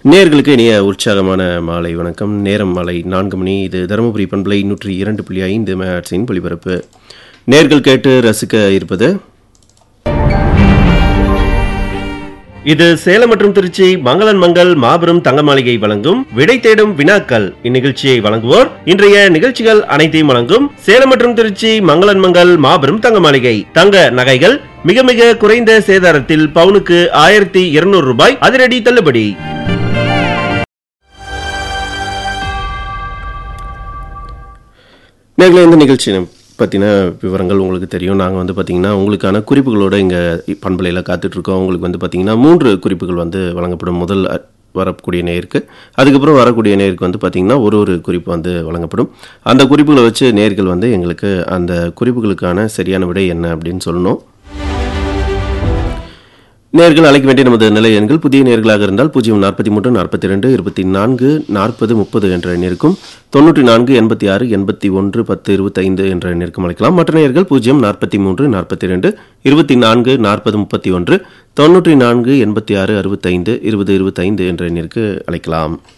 நேர்களுக்கு இனிய உற்சாகமான மாலை வணக்கம் நேரம் மாலை நான்கு மணி இது தருமபுரி பண்பலை நூற்றி இரண்டு புள்ளி ஐந்து மேட்ஸின் ஒளிபரப்பு நேர்கள் கேட்டு ரசிக்க இருப்பது இது சேலம் மற்றும் திருச்சி மங்களன் மங்கள் மாபெரும் தங்க மாளிகை வழங்கும் விடை தேடும் வினாக்கள் இந்நிகழ்ச்சியை வழங்குவோர் இன்றைய நிகழ்ச்சிகள் அனைத்தையும் வழங்கும் சேலம் மற்றும் திருச்சி மங்களன் மங்கள் மாபெரும் தங்க மாளிகை தங்க நகைகள் மிக மிக குறைந்த சேதாரத்தில் பவுனுக்கு ஆயிரத்தி இருநூறு ரூபாய் அதிரடி தள்ளுபடி நேர்களே இந்த நிகழ்ச்சி பற்றின விவரங்கள் உங்களுக்கு தெரியும் நாங்கள் வந்து பார்த்திங்கன்னா உங்களுக்கான குறிப்புகளோடு இங்கே பண்பலையில் காத்துட்ருக்கோம் உங்களுக்கு வந்து பார்த்திங்கன்னா மூன்று குறிப்புகள் வந்து வழங்கப்படும் முதல் அ- வரக்கூடிய நேருக்கு அதுக்கப்புறம் வரக்கூடிய நேருக்கு வந்து பார்த்திங்கன்னா ஒரு ஒரு குறிப்பு வந்து வழங்கப்படும் அந்த குறிப்புகளை வச்சு நேர்கள் வந்து எங்களுக்கு அந்த குறிப்புகளுக்கான சரியான விடை என்ன அப்படின்னு சொல்லணும் நேர்கள் அழைக்க வேண்டிய நமது நிலை எண்கள் புதிய நேர்களாக இருந்தால் பூஜ்ஜியம் நாற்பத்தி மூன்று நாற்பத்தி ரெண்டு இருபத்தி நான்கு நாற்பது முப்பது என்ற எண்ணிற்கும் தொண்ணூற்றி நான்கு எண்பத்தி ஆறு எண்பத்தி ஒன்று பத்து இருபத்தைந்து என்ற எண்ணிற்கும் அழைக்கலாம் மற்ற நேர்கள் பூஜ்ஜியம் நாற்பத்தி மூன்று நாற்பத்தி ரெண்டு இருபத்தி நான்கு நாற்பது முப்பத்தி ஒன்று தொண்ணூற்றி நான்கு எண்பத்தி ஆறு அறுபத்தைந்து இருபது இருபத்தைந்து என்ற எண்ணிற்கு அழைக்கலாம்